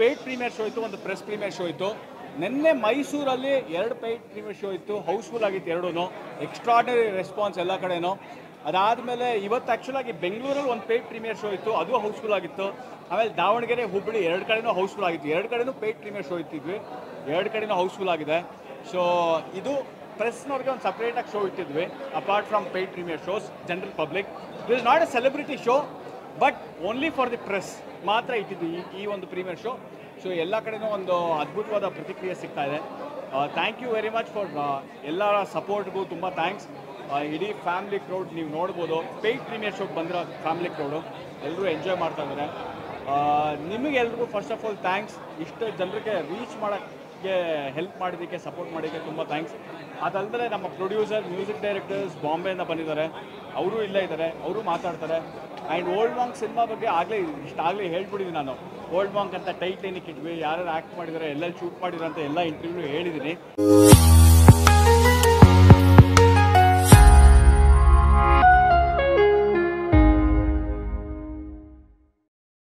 paid premiere show ಇತ್ತು ಒಂದು press premier show ಇತ್ತು ನಿನ್ನೆ ಮೈಸೂರಲ್ಲಿ ಎರಡು ಪೇಯ್ಡ್ ಪ್ರೀಮಿಯರ್ ಶೋ ಇತ್ತು ಹೌಸ್ಫುಲ್ ಆಗಿತ್ತು ಎರಡೂ ಎಕ್ಸ್ಟ್ರಾರ್ಡನರಿ ರೆಸ್ಪಾನ್ಸ್ ಎಲ್ಲ ಕಡೆನೂ ಅದಾದಮೇಲೆ ಇವತ್ತು ಆ್ಯಕ್ಚುಲಾಗಿ ಬೆಂಗಳೂರಲ್ಲಿ ಒಂದು ಪೇಯ್ಡ್ ಪ್ರೀಮಿಯರ್ ಶೋ ಇತ್ತು ಅದು ಹೌಸ್ಫುಲ್ ಆಗಿತ್ತು ಆಮೇಲೆ ದಾವಣಗೆರೆ ಹುಬ್ಬಳ್ಳಿ ಎರಡು ಕಡೆನೂ ಹೌಸ್ಫುಲ್ ಆಗಿತ್ತು ಎರಡು ಕಡೆನೂ ಪೇಯ್ಡ್ ಪ್ರೀಮಿಯರ್ ಶೋ ಇಟ್ಟಿದ್ವಿ ಎರಡು ಕಡೆನೂ ಹೌಸ್ಫುಲ್ ಆಗಿದೆ ಸೊ ಇದು ಪ್ರೆಸ್ನವ್ರಿಗೆ ಒಂದು ಸಪ್ರೇಟಾಗಿ ಶೋ ಇಟ್ಟಿದ್ವಿ apart from paid premiere shows general public this not a celebrity show but only for the press ಮಾತ್ರ ಇಟ್ಟಿದ್ವಿ ಈ ಈ ಒಂದು ಪ್ರೀಮಿಯರ್ ಶೋ ಸೊ ಎಲ್ಲ ಕಡೆನೂ ಒಂದು ಅದ್ಭುತವಾದ ಪ್ರತಿಕ್ರಿಯೆ ಸಿಗ್ತಾ ಇದೆ thank you very much for ಎಲ್ಲರ ಸಪೋರ್ಟ್ಗೂ ತುಂಬ ಥ್ಯಾಂಕ್ಸ್ ಇಡೀ ಫ್ಯಾಮಿಲಿ ಕ್ರೌಡ್ ನೀವು ನೋಡ್ಬೋದು ಪೇಯ್ಡ್ ಪ್ರೀಮಿಯರ್ ಶೋಗೆ ಬಂದಿರೋ ಫ್ಯಾಮಿಲಿ ಕ್ರೌಡು ಎಲ್ಲರೂ ಎಂಜಾಯ್ ಮಾಡ್ತಾ ಇದ್ದಾರೆ ನಿಮಗೆಲ್ರಿಗೂ ಫಸ್ಟ್ ಆಫ್ ಆಲ್ ಥ್ಯಾಂಕ್ಸ್ ಇಷ್ಟು ಜನರಿಗೆ ರೀಚ್ ಮಾಡೋಕ್ಕೆ ಹೆಲ್ಪ್ ಮಾಡಿದ್ದಕ್ಕೆ ಸಪೋರ್ಟ್ ಮಾಡಿದ್ದಕ್ಕೆ ತುಂಬ ಥ್ಯಾಂಕ್ಸ್ ಅದಲ್ಲದೆ ನಮ್ಮ ಪ್ರೊಡ್ಯೂಸರ್ ಮ್ಯೂಸಿಕ್ ಡೈರೆಕ್ಟರ್ಸ್ ಬಾಂಬೆಯಿಂದ ಬಂದಿದ್ದಾರೆ ಅವರು ಇಲ್ಲೇ ಇದ್ದಾರೆ ಅವರು ಮಾತಾಡ್ತಾರೆ ಆ್ಯಂಡ್ ಓಲ್ಡ್ ಮಾಂಕ್ ಸಿನಿಮಾ ಬಗ್ಗೆ ಆಗಲೇ ಇಷ್ಟಾಗಲೇ ಹೇಳ್ಬಿಟ್ಟಿದ್ದೀನಿ ನಾನು ಓಲ್ಡ್ ಮಾಂಕ್ ಅಂತ ಟೈಟ್ ಏನಕ್ಕೆ ಇಟ್ವಿ ಯಾರು ಆ್ಯಕ್ಟ್ ಮಾಡಿದ್ದಾರೆ ಎಲ್ಲೆಲ್ಲಿ ಶೂಟ್ ಮಾಡಿದ್ದಾರೆ ಅಂತ ಎಲ್ಲ ಇಂಟರ್ವ್ಯೂ ಹೇಳಿದ್ದೀನಿ